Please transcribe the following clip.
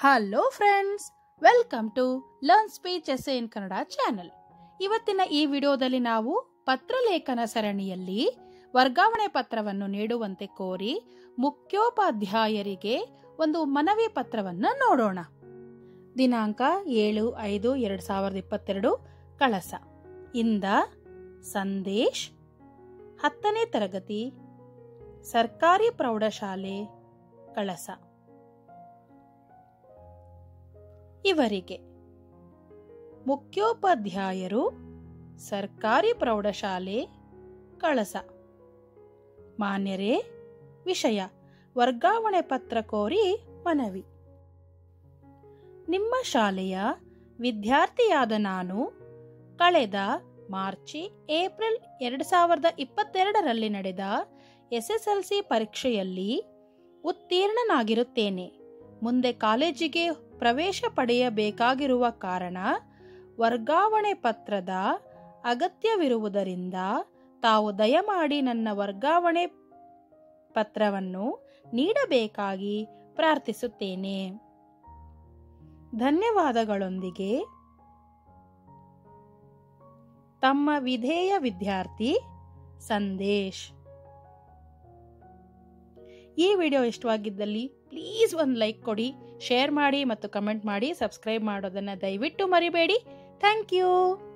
hello friends welcome to learn speeches in Kannada channel ಇವತ್ತಿನ ಈ ವಿಡಿಯೋದಲ್ಲಿ ನಾವು ಪತ್ರಲೇಖನ ಸರಣಿಯಲ್ಲಿ ವರ್ಗಾವಣೆ ಪತ್ರವನ್ನು ನೀಡುವಂತೆ ಕೋರಿ ಮುಖ್ಯೋಪಾಧ್ಯಾಯರಿಗೆ ಒಂದು ಮನವಿ ಪತ್ರವನ್ನು ನೋಡೋಣ ದಿನಾಂಕ ಏಳು ಐದು ಎರಡು ಸಾವಿರದ ಇಪ್ಪತ್ತೆರಡು ಕಳಸ ಇಂದ ಸಂದೇಶ್ ಹತ್ತನೇ ತರಗತಿ ಸರ್ಕಾರಿ ಪ್ರೌಢಶಾಲೆ ಕಳಸ ಇವರಿಗೆ ಮುಖ್ಯೋಪಾಧ್ಯಾಯರು ಸರ್ಕಾರಿ ಪ್ರೌಢಶಾಲೆ ಕಳಸ ಮಾನ್ಯರೇ ವಿಷಯ ವರ್ಗಾವಣೆ ಪತ್ರ ಕೋರಿ ಮನವಿ ನಿಮ್ಮ ಶಾಲೆಯ ವಿದ್ಯಾರ್ಥಿಯಾದ ನಾನು ಕಳೆದ ಮಾರ್ಚಿ ಏಪ್ರಿಲ್ ಎರಡು ಸಾವಿರದ ಇಪ್ಪತ್ತೆರಡರಲ್ಲಿ ನಡೆದ ಎಸ್ಎಸ್ಎಲ್ಸಿ ಪರೀಕ್ಷೆಯಲ್ಲಿ ಉತ್ತೀರ್ಣನಾಗಿರುತ್ತೇನೆ ಮುಂದೆ ಕಾಲೇಜಿಗೆ ಪ್ರವೇಶ ಪಡೆಯಬೇಕಾಗಿರುವ ಕಾರಣ ವರ್ಗಾವಣೆ ಪತ್ರದ ಅಗತ್ಯವಿರುವುದರಿಂದ ತಾವು ದಯಮಾಡಿ ನನ್ನ ವರ್ಗಾವಣೆ ಪತ್ರವನ್ನು ನೀಡಬೇಕಾಗಿ ಪ್ರಾರ್ಥಿಸುತ್ತೇನೆ ಧನ್ಯವಾದಗಳೊಂದಿಗೆ ತಮ್ಮ ವಿಧೇಯ ವಿದ್ಯಾರ್ಥಿ ಸಂದೇಶ್ ಈ ವಿಡಿಯೋ ಇಷ್ಟವಾಗಿದ್ದಲ್ಲಿ ಪ್ಲೀಸ್ ಒಂದು ಲೈಕ್ ಕೊಡಿ ಶೇರ್ ಮಾಡಿ ಮತ್ತು ಕಮೆಂಟ್ ಮಾಡಿ ಸಬ್ಸ್ಕ್ರೈಬ್ ಮಾಡೋದನ್ನು ದಯವಿಟ್ಟು ಮರಿಬೇಡಿ ಥ್ಯಾಂಕ್ ಯು